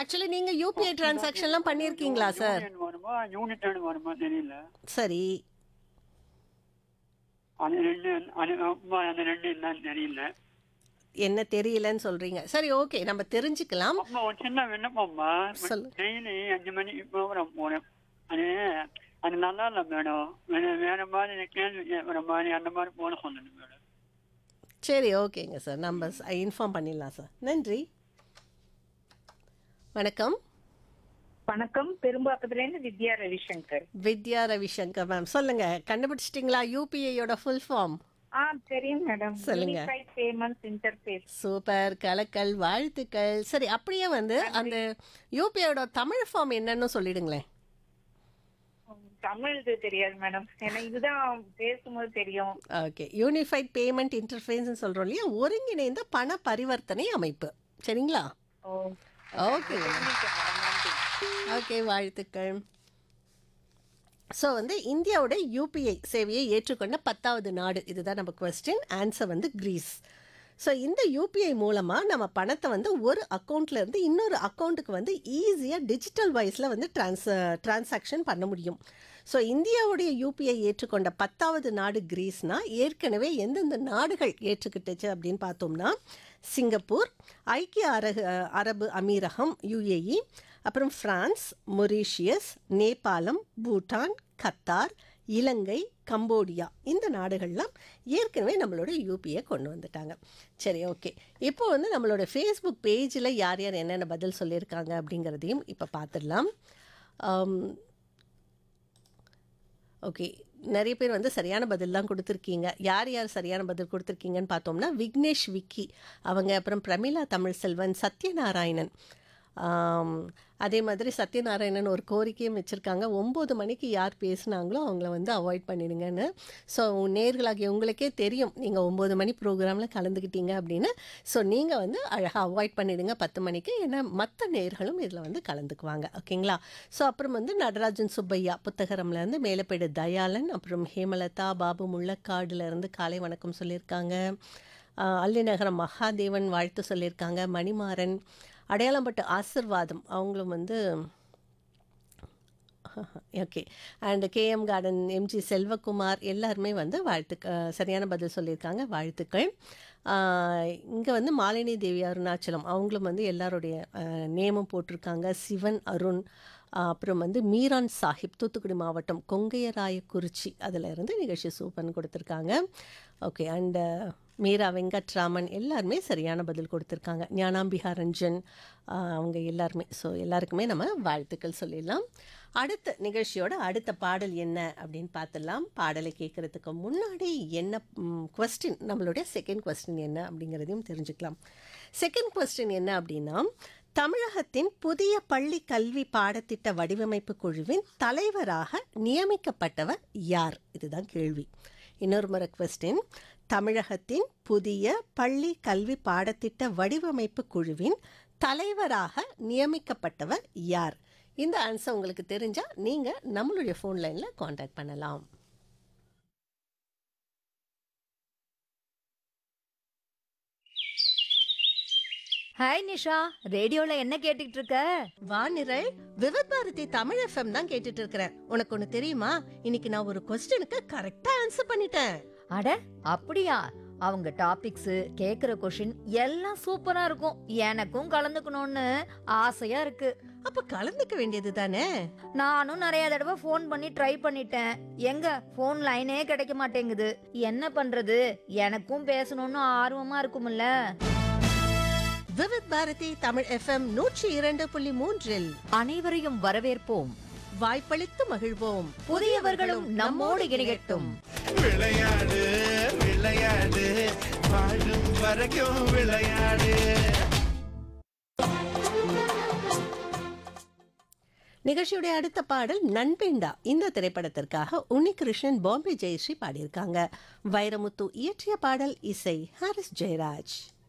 Actually நீங்க UPI டிரான்சாக்ஷன்லாம் பண்ணியிருக்கீங்களா sir union வருமா யூனிட் வருமா தெரியல சரி அந்த ரெண்டு அந்த அம்மா அந்த ரெண்டு என்னன்னு தெரியல என்ன தெரியலன்னு சொல்றீங்க சரி ஓகே நம்ம தெரிஞ்சுக்கலாம் அம்மா ஒரு சின்ன விண்ணப்பம்மா சொல்லு. டெய்லி அஞ்சு மணி ப்ரோக்ராம் போனேன் அது அது நல்லா இல்லை மேடம் வேற வேற மாதிரி கேள்வி கேட்குற மாதிரி அந்த மாதிரி போன சொன்னேன் மேடம் சரி ஓகேங்க சார் நம்ம இன்ஃபார்ம் பண்ணிடலாம் சார் நன்றி வணக்கம் வணக்கம் பெரும்பாக்கத்துல இருந்து வித்யா ரவிசங்கர் வித்யா ரவிசங்கர் மேம் சொல்லுங்க கண்டுபிடிச்சிட்டிங்களா யூபிஐயோட ஃபுல் ஃபார்ம் ஆ தெரியும் மேடம் சொல்லுங்க. யூனிஃபைட் பேமெண்ட்ஸ் இன்டர்ஃபேஸ் சூப்பர் கலக்கல் வாழ்த்துக்கள் சரி அப்படியே வந்து அந்த யூபிஐயோட தமிழ் ஃபார்ம் என்னன்னு சொல்லிடுங்களேன் தமிழ் இது தெரியாது மேடம் ஏன்னா இதுதான் பேசும்போது தெரியும் ஓகே யூனிஃபைட் பேமெண்ட் இன்டர்ஃபேஸ்னு சொல்கிறோம் இல்லையா ஒருங்கிணைந்த பண பரிவர்த்தனை அமைப்பு சரிங்களா ஓ ஓகே தெரிஞ்சுக்கிட்டேன் madam, நன்றி. ஓகே வாழ்த்துக்கள் ஸோ வந்து இந்தியாவோட யூபிஐ சேவையை ஏற்றுக்கொண்ட பத்தாவது நாடு இதுதான் நம்ம கொஸ்டின் ஆன்சர் வந்து கிரீஸ் ஸோ இந்த யூபிஐ மூலமாக நம்ம பணத்தை வந்து ஒரு அக்கௌண்ட்ல இருந்து இன்னொரு அக்கௌண்ட்டுக்கு வந்து ஈஸியாக டிஜிட்டல் வைஸில் வந்து ட்ரான்ஸ் டிரான்சாக்ஷன் பண்ண முடியும் ஸோ இந்தியாவுடைய யூபிஐ ஏற்றுக்கொண்ட பத்தாவது நாடு கிரீஸ்னா ஏற்கனவே எந்தெந்த நாடுகள் ஏற்றுக்கிட்டுச்சு அப்படின்னு பார்த்தோம்னா சிங்கப்பூர் ஐக்கிய அரகு அரபு அமீரகம் யுஏஇ அப்புறம் பிரான்ஸ் மொரீஷியஸ் நேபாளம் பூட்டான் கத்தார் இலங்கை கம்போடியா இந்த நாடுகள்லாம் ஏற்கனவே நம்மளோட யூபிஐ கொண்டு வந்துட்டாங்க சரி ஓகே இப்போ வந்து நம்மளோட ஃபேஸ்புக் பேஜில் யார் யார் என்னென்ன பதில் சொல்லியிருக்காங்க அப்படிங்கிறதையும் இப்போ பார்த்துடலாம் ஆம், ஓகே நிறைய பேர் வந்து சரியான பதில் தான் கொடுத்துருக்கீங்க யார் யார் சரியான பதில் கொடுத்துருக்கீங்கன்னு பார்த்தோம்னா விக்னேஷ் விக்கி அவங்க அப்புறம் பிரமிளா தமிழ் செல்வன் சத்யநாராயணன் ஆம், அதே மாதிரி சத்யநாராயணன் ஒரு கோரிக்கையும் வச்சுருக்காங்க ஒம்பது மணிக்கு யார் பேசுனாங்களோ அவங்கள வந்து அவாய்ட் பண்ணிடுங்கன்னு ஸோ நேர்களாகிய உங்களுக்கே தெரியும் நீங்கள் ஒம்பது மணி ப்ரோக்ராமில் கலந்துக்கிட்டீங்க அப்படின்னு ஸோ நீங்கள் வந்து அழகாக அவாய்ட் பண்ணிடுங்க பத்து மணிக்கு ஏன்னா மற்ற நேர்களும் இதில் வந்து கலந்துக்குவாங்க ஓகேங்களா ஸோ அப்புறம் வந்து நடராஜன் சுப்பையா புத்தகரம்லேருந்து மேலப்பேடு தயாளன் அப்புறம் ஹேமலதா பாபு முள்ளக்காடுல இருந்து காலை வணக்கம் சொல்லியிருக்காங்க ஆஹ் அல்லிநகரம் மகாதேவன் வாழ்த்து சொல்லியிருக்காங்க மணிமாறன் அடையாளம்பட்டு ஆசிர்வாதம் அவங்களும் வந்து okay and KM garden MG Selvakumar எல்லாருமே வந்து வாழ்த்து அஹ் சரியான பதில் சொல்லியிருக்காங்க வாழ்த்துக்கள் இங்கே வந்து மாலினி தேவி அருணாச்சலம் அவங்களும் வந்து எல்லாருடைய நேமும் போட்டிருக்காங்க சிவன் அருண் ஆஹ் அப்புறம் வந்து மீரான் சாஹிப் தூத்துக்குடி மாவட்டம் கொங்கையராயக்குறிச்சி அதில் இருந்து நிகழ்ச்சி சூப்பர்னு கொடுத்துருக்காங்க ஓகே அண்டு மீரா வெங்கட்ராமன் எல்லாருமே சரியான பதில் கொடுத்துருக்காங்க ஞானாம்பிகா ரஞ்சன் ஆஹ் அவங்க எல்லாருமே ஸோ எல்லாருக்குமே நம்ம வாழ்த்துக்கள் சொல்லிடலாம் அடுத்த நிகழ்ச்சியோட அடுத்த பாடல் என்ன அப்படின்னு பார்த்துடலாம் பாடலை கேட்குறதுக்கு முன்னாடி என்ன கொஸ்டின் நம்மளுடைய செகண்ட் கொஸ்டின் என்ன அப்படிங்கிறதையும் தெரிஞ்சுக்கலாம் செகண்ட் கொஸ்டின் என்ன அப்படின்னா தமிழகத்தின் புதிய பள்ளி கல்வி பாடத்திட்ட வடிவமைப்பு குழுவின் தலைவராக நியமிக்கப்பட்டவர் யார் இதுதான் கேள்வி இன்னொரு முறை கொஸ்டின் தமிழகத்தின் புதிய பள்ளி கல்வி பாடத்திட்ட வடிவமைப்பு குழுவின் தலைவராக நியமிக்கப்பட்டவர் யார் இந்த ஆன்சர் உங்களுக்கு தெரிஞ்சா நீங்க நம்மளுடைய ஃபோன் லைன்ல காண்டாக்ட் பண்ணலாம் ஹாய் நிஷா ரேடியோல என்ன கேட்டுட்டு இருக்க வானிரல் விவத் பாரதி தமிழ் எஃப்எம் தான் கேட்டுட்டு இருக்கிறேன் உனக்கு ஒண்ணு தெரியுமா இன்னைக்கு நான் ஒரு கொஸ்டினுக்கு கரெக்டா ஆன்சர் பண்ணிட்டேன் அட அப்படியா அவங்க டாபிக்ஸ் கேக்குற கொஷின் எல்லாம் சூப்பரா இருக்கும் எனக்கும் கலந்துக்கணும்னு ஆசையா இருக்கு அப்ப கலந்துக்க வேண்டியது தானே நானும் நிறைய தடவை ஃபோன் பண்ணி ட்ரை பண்ணிட்டேன் எங்க ஃபோன் லைனே கிடைக்க மாட்டேங்குது என்ன பண்றது எனக்கும் பேசணும்னு ஆர்வமா இருக்கும்ல விவத் பாரதி தமிழ் எஃப்எம் நூற்றி இரண்டு புள்ளி மூன்றில் அனைவரையும் வரவேற்போம் வாய்ப்பளித்து மகிழ்வோம் புதியவர்களும் நம்மோடு இணையட்டும் விளையாடு விளையாடு வாழும் வரைக்கும் விளையாடு நிகழ்ச்சியுடைய அடுத்த பாடல் நண்பேண்டா இந்த திரைப்படத்திற்காக உன்னிகிருஷ்ணன் பாம்பே ஜெயஸ்ரீ பாடியிருக்காங்க வைரமுத்து இயற்றிய பாடல் இசை ஹாரிஸ் ஜெயராஜ்